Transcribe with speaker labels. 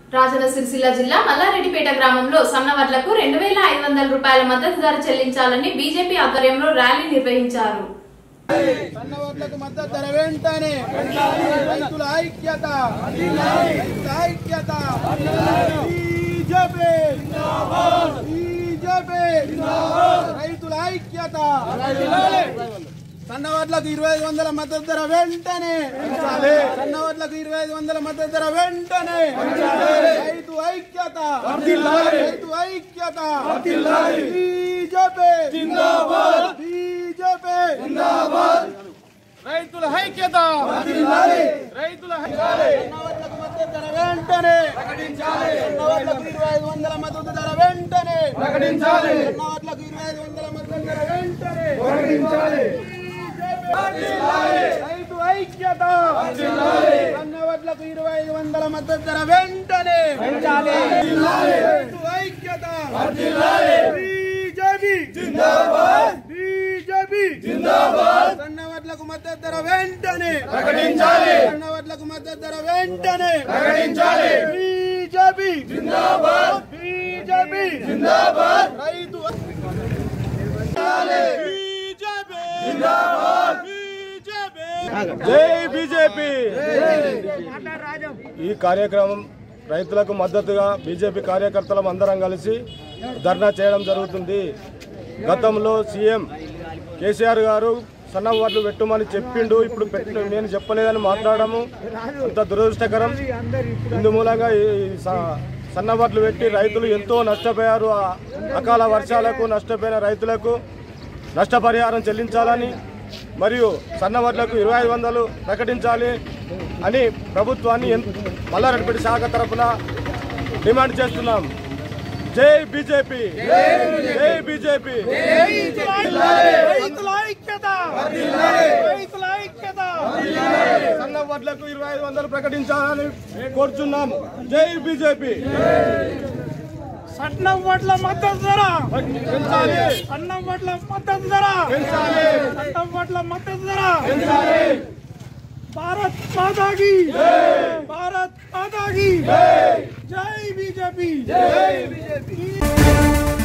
Speaker 1: రాజన్న సిరిసిల్ల జిల్లా మల్లారెడ్డిపేట గ్రామంలో సన్నవడ్లకు రెండు వేల ఐదు వందల రూపాయల మద్దతు ధర చెల్లించాలని బీజేపీ ఆధ్వర్యంలో ర్యాలీ నిర్వహించారు
Speaker 2: సన్నవర్లకు మద్దతు ధర వెంటనే రైతుల ఐక్యత రైతుల ఐక్యత బీజేపీ బీజేపీ రైతుల ఐక్యత సన్నవాట్లకు ఇరవై ఐదు వందల మద్దతు ధర వెంటనే సన్నవాట్లకు ఇరవై ఐదు వందల మద్దతు ధర వెంటనే రైతు ఐక్యత రైతు ఐక్యత బీజేపీ బీజేపీ రైతుల ఐక్యత రైతుల సన్నవాట్లకు మద్దతు ధర వెంటనే సన్నవాట్లకు ఇరవై ఐదు వందల మద్దతు ధర వెంటనే ప్రకటించాలి సన్నవాట్లకు ఇరవై ఐదు వందల మద్దతు ధర వెంటనే ప్రకటించాలి రైతు ఐక్యత సన్నవడ్లకు ఇరవై ఐదు వందల మద్దతు ధర వెంటనే రైతు ఐక్యత బీజేపీ బీజేపీ సన్నవడ్లకు మద్దతు ధర వెంటనే ప్రకటించాలి సన్నవడ్లకు మద్దతు ధర వెంటనే ప్రకటించాలి బీజేపీ బీజేపీ రైతు
Speaker 3: జై బీజేపీ ఈ కార్యక్రమం రైతులకు మద్దతుగా బీజేపీ కార్యకర్తలం అందరం కలిసి ధర్నా చేయడం జరుగుతుంది గతంలో సీఎం కేసీఆర్ గారు సన్న వడ్లు పెట్టమని చెప్పిండు ఇప్పుడు పెట్టు నేను చెప్పలేదని మాట్లాడము అంత దురదృష్టకరం ఇందు మూలంగా ఈ స- సన్న వడ్లు పెట్టి రైతులు ఎంతో నష్టపోయారు ఆ అకాల వర్షాలకు నష్టపోయిన రైతులకు నష్టపరిహారం చెల్లించాలని మరియు సన్నవడ్లకు ఇరవై ఐదు వందలు ప్రకటించాలి అని ప్రభుత్వాన్ని ఎన్- మల్లారెడ్డిపేట శాఖ తరఫున డిమాండ్ చేస్తున్నాం జై బీజేపీ జై బీజేపీ
Speaker 2: రైతుల ఐక్యత రైతుల ఐక్యత
Speaker 3: సన్న వడ్లకు ఇరవై ఐదు వందలు ప్రకటించాలని కోరుచున్నాం జై బీజేపీ
Speaker 2: సన్నం వడ్ల మద్దతు ధర
Speaker 3: పెంచాలి
Speaker 2: సన్నం వడ్ల మద్దతు ధర
Speaker 3: పెంచాలి
Speaker 2: సన్నం వడ్ల మద్దతు ధర
Speaker 3: పెంచాలి
Speaker 2: భారత్ మాతా की భారత్ మాతా की జై బీజేపీ జై బీజేపీ